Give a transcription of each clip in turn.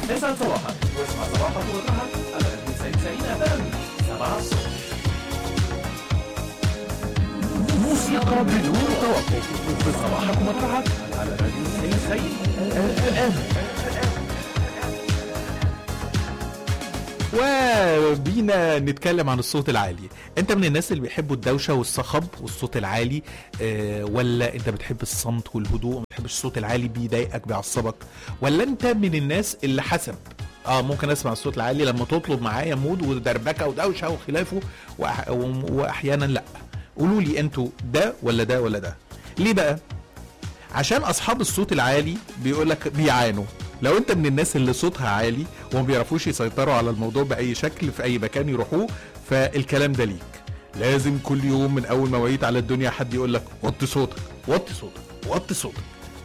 اسعد صباحك واسمع صباحك ومطرحك على راديو 90 اف ام 7 الصبح موسيقى بدون توقف في صباحك ومطرحك على راديو 90 اف ام وبينا نتكلم عن الصوت العالي انت من الناس اللي بيحبوا الدوشه والصخب والصوت العالي اه ولا انت بتحب الصمت والهدوء ما بتحبش الصوت العالي بيضايقك بيعصبك ولا انت من الناس اللي حسب اه ممكن اسمع الصوت العالي لما تطلب معايا مود ودربكه ودوشه وخلافه وأح واحيانا لا قولوا لي انتوا ده ولا ده ولا ده ليه بقى عشان اصحاب الصوت العالي بيقول لك بيعانوا لو انت من الناس اللي صوتها عالي وما بيعرفوش يسيطروا على الموضوع باي شكل في اي مكان يروحوه فالكلام ده ليك لازم كل يوم من اول ما وعيت على الدنيا حد يقول لك وطي صوتك وطي صوتك وطي صوتك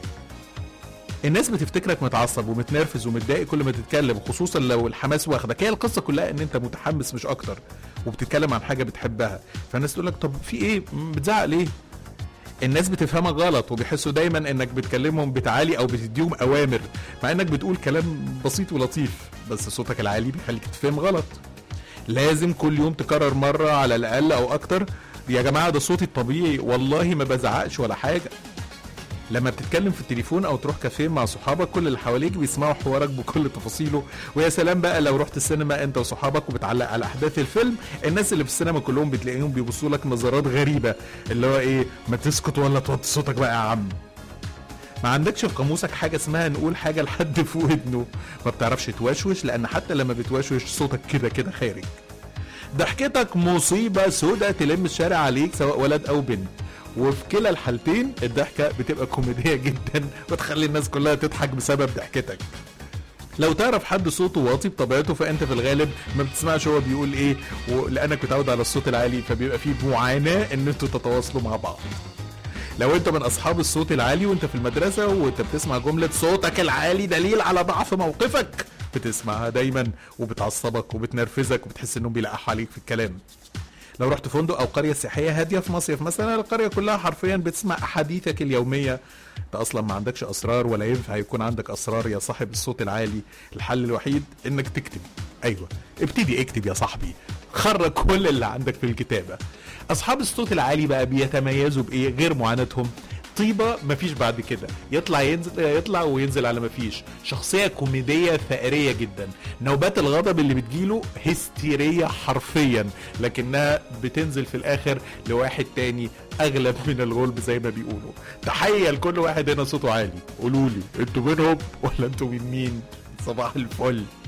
الناس بتفتكرك متعصب ومتنرفز ومتضايق كل ما تتكلم خصوصا لو الحماس واخدك هي القصه كلها ان انت متحمس مش اكتر وبتتكلم عن حاجه بتحبها فالناس تقول لك طب في ايه م- بتزعق ليه الناس بتفهمك غلط وبيحسوا دايما انك بتكلمهم بتعالي او بتديهم اوامر مع انك بتقول كلام بسيط ولطيف بس صوتك العالي بيخليك تفهم غلط لازم كل يوم تكرر مرة على الاقل او اكتر يا جماعة ده صوتي الطبيعي والله ما بزعقش ولا حاجة لما بتتكلم في التليفون او تروح كافيه مع صحابك كل اللي حواليك بيسمعوا حوارك بكل تفاصيله ويا سلام بقى لو رحت السينما انت وصحابك وبتعلق على احداث الفيلم الناس اللي في السينما كلهم بتلاقيهم بيبصوا لك نظرات غريبه اللي هو ايه ما تسكت ولا توطي صوتك بقى يا عم ما عندكش في قاموسك حاجه اسمها نقول حاجه لحد في ودنه ما بتعرفش توشوش لان حتى لما بتوشوش صوتك كده كده خارج ضحكتك مصيبه سودة تلم الشارع عليك سواء ولد او بنت وفي كلا الحالتين الضحكه بتبقى كوميديه جدا وتخلي الناس كلها تضحك بسبب ضحكتك لو تعرف حد صوته واطي بطبيعته فانت في الغالب ما بتسمعش هو بيقول ايه ولانك متعود على الصوت العالي فبيبقى فيه معاناه ان انتوا تتواصلوا مع بعض لو انت من اصحاب الصوت العالي وانت في المدرسه وانت بتسمع جمله صوتك العالي دليل على ضعف موقفك بتسمعها دايما وبتعصبك وبتنرفزك وبتحس انهم بيلقحوا عليك في الكلام لو رحت فندق او قريه سياحيه هاديه في مصيف مثلا القريه كلها حرفيا بتسمع احاديثك اليوميه انت اصلا ما عندكش اسرار ولا ينفع يكون عندك اسرار يا صاحب الصوت العالي الحل الوحيد انك تكتب ايوه ابتدي اكتب يا صاحبي خرج كل اللي عندك في الكتابه اصحاب الصوت العالي بقى بيتميزوا بايه غير معاناتهم طيبة مفيش بعد كده يطلع ينزل يطلع وينزل على مفيش شخصية كوميدية ثائرية جدا نوبات الغضب اللي بتجيله هستيرية حرفيا لكنها بتنزل في الاخر لواحد تاني اغلب من الغلب زي ما بيقولوا تحية لكل واحد هنا صوته عالي قولوا لي انتوا منهم ولا انتوا من مين صباح الفل